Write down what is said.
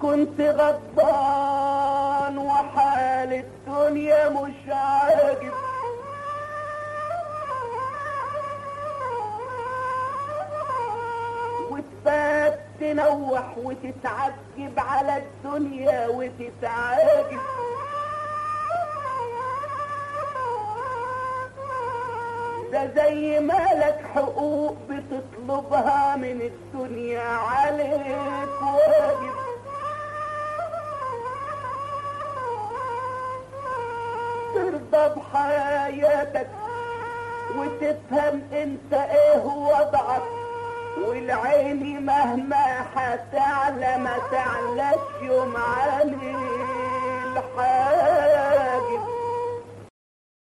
كنت غضبان وحال الدنيا مش عاجب وتبات تنوح وتتعجب على الدنيا وتتعاجب ده زي مالك حقوق بتطلبها من الدنيا عليك واجب ترضى بحياتك وتفهم انت ايه وضعك والعين مهما هتعلى ما تعلاش يوم علي الحال